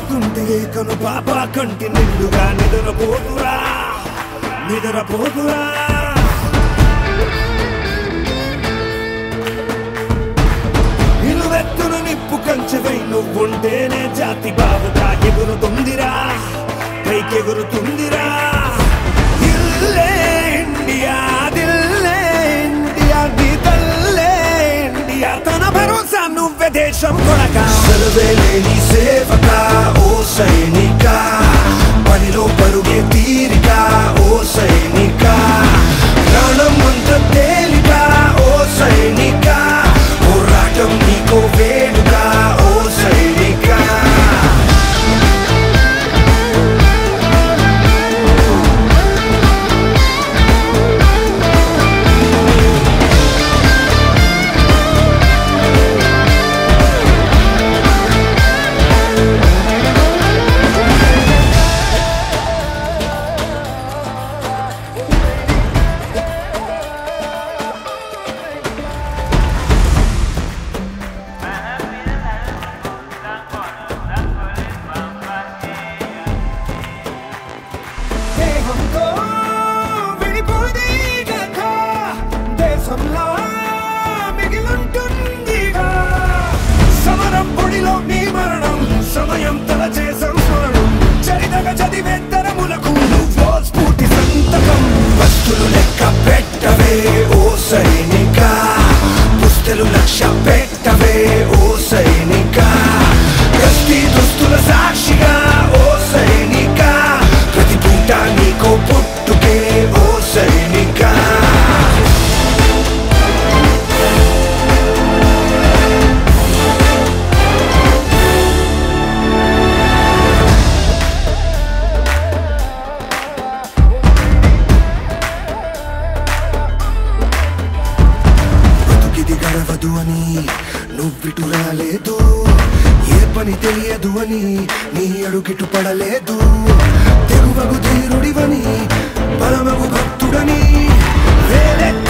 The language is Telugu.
చూస్తుంటే కను పాప కంటి నిండుగా నిద్రపోతురా నిద్రపోతురా నిలువెత్తును నిప్పు కంచెవై నువ్వుంటేనే జాతి బావుగా ఎగురుతుందిరా పైకెగురుతుందిరా ఇల్లే ఇండియా దిల్లే ఇండియా నీ తల్లే ఇండియా తన భరోసా నువ్వే దేశం కొడక సెలవే లేని సేవక ఓ సైనిక పనిలో పరుగే తీరిక ఓ సైనిక ప్రాణం అంత తేలిక ఓ సైనిక పోరాటం నీకో వేడుక ఓ సైనిక దేహంతో విడిపోదీగక దేశంలో మిగిలుంటుందిగా సమరం పొడిలో నీ మరణం సమయం తలచే సంస్మరణం చరితగ చదివే తరములకు నువ్వో స్ఫూర్తి సంతకం వస్తులు లెక్క పెట్టవే ఓ సైనిక పుస్తలు లక్ష్య పెట్టవే ఓ సైనిక గస్తీ దుస్తుల సాక్షిగా ఓ సైనిక ప్రతి పూట నీకో పుట్టుకే ఓ సైనిక బతుకిది గడవదు అని నువ్విటు రాలేదు ఏ పని తెలియదు అని నీ అడుగిటు పడలేదు తెగువగు ధీరుడివని బలమగు భక్తుడని వేలెత్తి